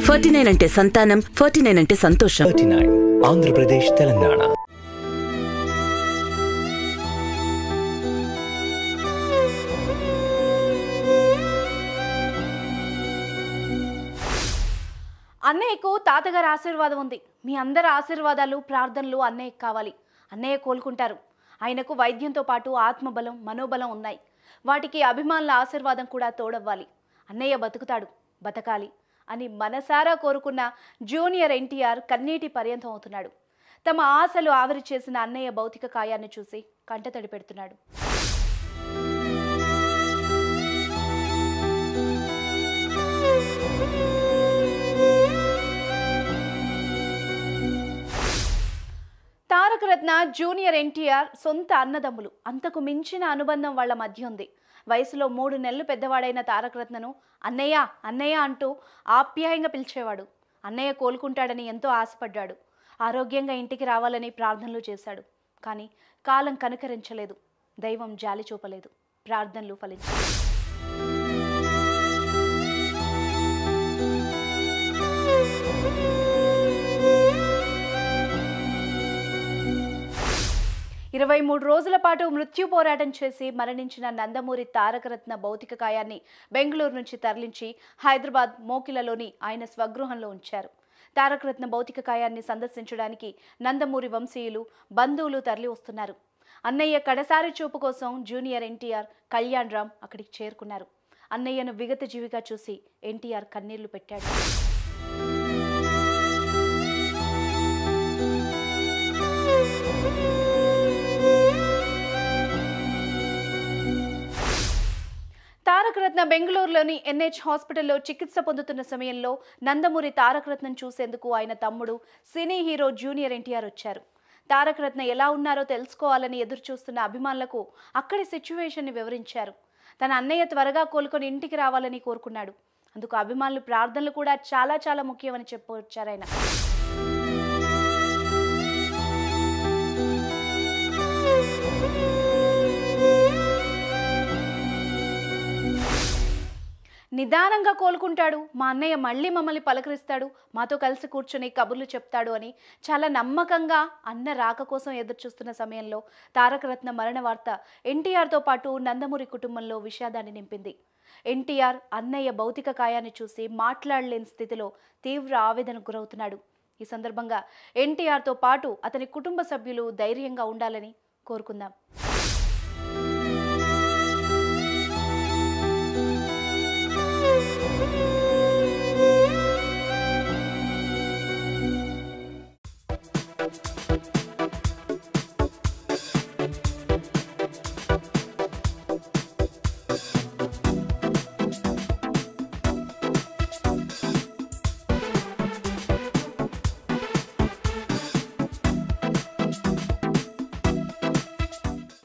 forty nine అంటే సంతానం forty nine అంటే సంతోషం థర్టీ నైన్ ఆంధ్రప్రదేశ్ తెలంగాణ అన్నయ్యకు తాతగారి ఆశీర్వాదం ఉంది మీ అందరి ఆశీర్వాదాలు ప్రార్థనలు అన్నయ్యకు కావాలి అన్నయ్య కోలుకుంటారు ఆయనకు వైద్యంతో పాటు ఆత్మబలం మనోబలం ఉన్నాయి వాటికి అభిమానుల ఆశీర్వాదం కూడా తోడవ్వాలి అన్నయ్య బతుకుతాడు బతకాలి అని మనసారా కోరుకున్న జూనియర్ ఎన్టీఆర్ కన్నీటి పర్యంతం అవుతున్నాడు తమ ఆశలు ఆవిరి చేసిన అన్నయ్య భౌతిక కాయాన్ని చూసి కంటతడి పెడుతున్నాడు తారక రత్న జూనియర్ ఎన్టీఆర్ సొంత అన్నదమ్ములు అంతకు మించిన అనుబంధం వాళ్ళ మధ్య ఉంది వయసులో మూడు నెలలు పెద్దవాడైన తారక రత్నను అన్నయ్య అన్నయ్య అంటూ ఆప్యాయంగా పిలిచేవాడు అన్నయ్య కోలుకుంటాడని ఎంతో ఆశపడ్డాడు ఆరోగ్యంగా ఇంటికి రావాలని ప్రార్థనలు చేశాడు కానీ కాలం కనుకరించలేదు దైవం జాలి చూపలేదు ప్రార్థనలు ఫలించాయి ఇరవై మూడు రోజుల పాటు మృత్యు పోరాటం చేసి మరణించిన నందమూరి తారకరత్న భౌతిక కాయాన్ని బెంగళూరు నుంచి తరలించి హైదరాబాద్ మోకిలలోని ఆయన స్వగృహంలో ఉంచారు తారకరత్న భౌతిక కాయాన్ని సందర్శించడానికి నందమూరి వంశీయులు బంధువులు తరలి వస్తున్నారు అన్నయ్య కడసారి చూపు కోసం జూనియర్ ఎన్టీఆర్ కళ్యాణ్ రామ్ అక్కడికి చేరుకున్నారు అన్నయ్యను విగత జీవిగా చూసి ఎన్టీఆర్ కన్నీళ్లు పెట్టాడు తారకరత్న బెంగళూరులోని ఎన్హెచ్ హాస్పిటల్లో చికిత్స పొందుతున్న సమయంలో నందమూరి తారకరత్నం చూసేందుకు ఆయన తమ్ముడు సినీ హీరో జూనియర్ ఎన్టీఆర్ వచ్చారు తారకరత్న ఎలా ఉన్నారో తెలుసుకోవాలని ఎదురు చూస్తున్న అభిమానులకు అక్కడి సిచ్యువేషన్ని వివరించారు తన అన్నయ్య త్వరగా కోలుకొని ఇంటికి రావాలని కోరుకున్నాడు అందుకు అభిమానులు ప్రార్థనలు కూడా చాలా చాలా ముఖ్యమని చెప్పొచ్చారు ఆయన నిదానంగా కోలుకుంటాడు మా అన్నయ్య మళ్ళీ మమ్మల్ని పలకరిస్తాడు మాతో కలిసి కూర్చొని కబుర్లు చెప్తాడు అని చాలా నమ్మకంగా అన్న రాక కోసం ఎదురు చూస్తున్న సమయంలో తారకరత్న మరణ వార్త ఎన్టీఆర్తో పాటు నందమూరి కుటుంబంలో విషాదాన్ని నింపింది ఎన్టీఆర్ అన్నయ్య భౌతిక కాయాన్ని చూసి మాట్లాడలేని స్థితిలో తీవ్ర ఆవేదనకు గురవుతున్నాడు ఈ సందర్భంగా ఎన్టీఆర్తో పాటు అతని కుటుంబ సభ్యులు ధైర్యంగా ఉండాలని కోరుకుందాం